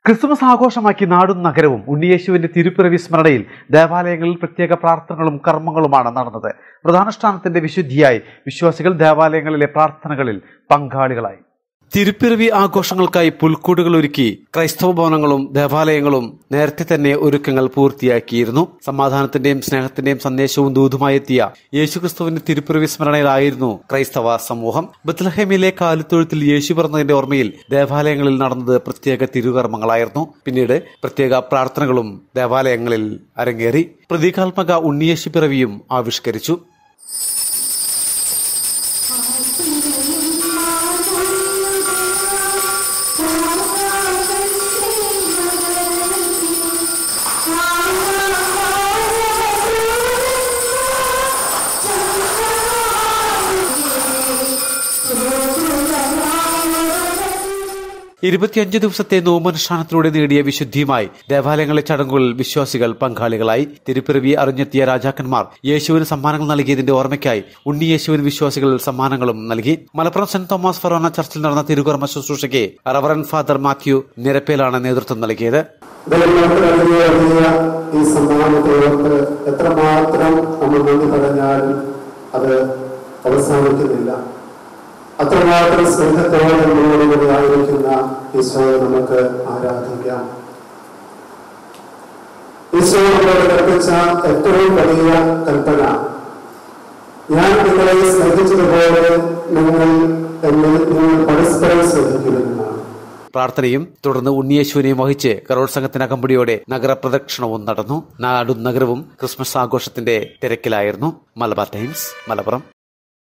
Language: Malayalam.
ക്രിസ്മസ് ആഘോഷമാക്കി നാടും നഗരവും ഉണ്ണിയേശുവിന്റെ തിരുപ്പിറവി സ്മരണയിൽ ദേവാലയങ്ങളിൽ പ്രത്യേക പ്രാർത്ഥനകളും കർമ്മങ്ങളുമാണ് നടന്നത് പ്രധാനുഷ്ഠാനത്തിന്റെ വിശുദ്ധിയായി വിശ്വാസികൾ ദേവാലയങ്ങളിലെ പ്രാർത്ഥനകളിൽ പങ്കാളികളായി തിരുപ്പിറവി ആഘോഷങ്ങൾക്കായി പുൽക്കൂടുകൾ ഒരുക്കി ക്രൈസ്തവ ഭവനങ്ങളും ദേവാലയങ്ങളും നേരത്തെ തന്നെ ഒരുക്കങ്ങൾ പൂർത്തിയാക്കിയിരുന്നു സമാധാനത്തിന്റെയും സ്നേഹത്തിന്റെയും സന്ദേശവും ദൂതുമായി എത്തിയ യേശുക്രിസ്തുവിന്റെ തിരുപ്പിറവി സ്മരണയിലായിരുന്നു ക്രൈസ്തവ സമൂഹം ബത്ലഹേമിലെ കാലിത്തൊഴുത്തിൽ യേശു പിറന്നതിന്റെ ഓർമ്മയിൽ ദേവാലയങ്ങളിൽ നടന്നത് പ്രത്യേക തിരുകർമ്മങ്ങളായിരുന്നു പിന്നീട് പ്രത്യേക പ്രാർത്ഥനകളും ദേവാലയങ്ങളിൽ അരങ്ങേറി പ്രതീകാത്മക ഉണ്ണിയേശു പിറവിയും ആവിഷ്കരിച്ചു ഇരുപത്തിയഞ്ച് ദിവസത്തെ നോമനുഷ്ഠാനത്തിലൂടെ നേടിയ വിശുദ്ധിയുമായി ദേവാലയങ്ങളിലെ ചടങ്ങുകളിൽ വിശ്വാസികൾ പങ്കാളികളായി തിരുപ്പിറവി അറിഞ്ഞെത്തിയ രാജാക്കന്മാർ യേശുവിന് സമ്മാനങ്ങൾ നൽകിയതിന്റെ ഓർമ്മയ്ക്കായി ഉണ്ണി യേശുവിന് വിശ്വാസികൾ സമ്മാനങ്ങളും നൽകി മലപ്പുറം സെന്റ് തോമസ് ഫെറോന ചർച്ചിൽ നടന്ന തിരുകർമ്മ ശുശ്രൂഷയ്ക്ക് റവറൻ ഫാദർ മാത്യു നിരപ്പേലാണ് നേതൃത്വം നൽകിയത് ദൈവങ്ങൾക്ക് നൽകിയ വലിയ ഈ സമ്മാനത്തെ ഓർത്ത് എത്രമാത്രം നമ്മൾ നന്ദി പറഞ്ഞാലും അത് അവസാനിക്കുന്നില്ല അത്രമാത്രം സ്നേഹത്തോടെ നമ്മളോടുകൂടി ആയിരിക്കുന്ന ഈശോയെ നമുക്ക് ആരാധിക്കാം ഈശോ നമ്മളോട് കൽപ്പിച്ച ഏറ്റവും വലിയ കൽപ്പന ഞാൻ നിങ്ങളെ സ്നേഹിച്ചതുപോലെ നിങ്ങൾ എന്നെ നിങ്ങൾ പരസ്പരം സ്നേഹിക്കുമെന്നാണ് പ്രാർത്ഥനയും തുടർന്ന് ഉണ്ണിയേശുവിനെയും വഹിച്ച് കരോൾ സംഘത്തിന് അകമ്പടിയോടെ നഗരപ്രദക്ഷിണവും നടന്നു നാടും നഗരവും ക്രിസ്മസ് ആഘോഷത്തിന്റെ തിരക്കിലായിരുന്നു മലബാർ ടൈംസ് മലപ്പുറം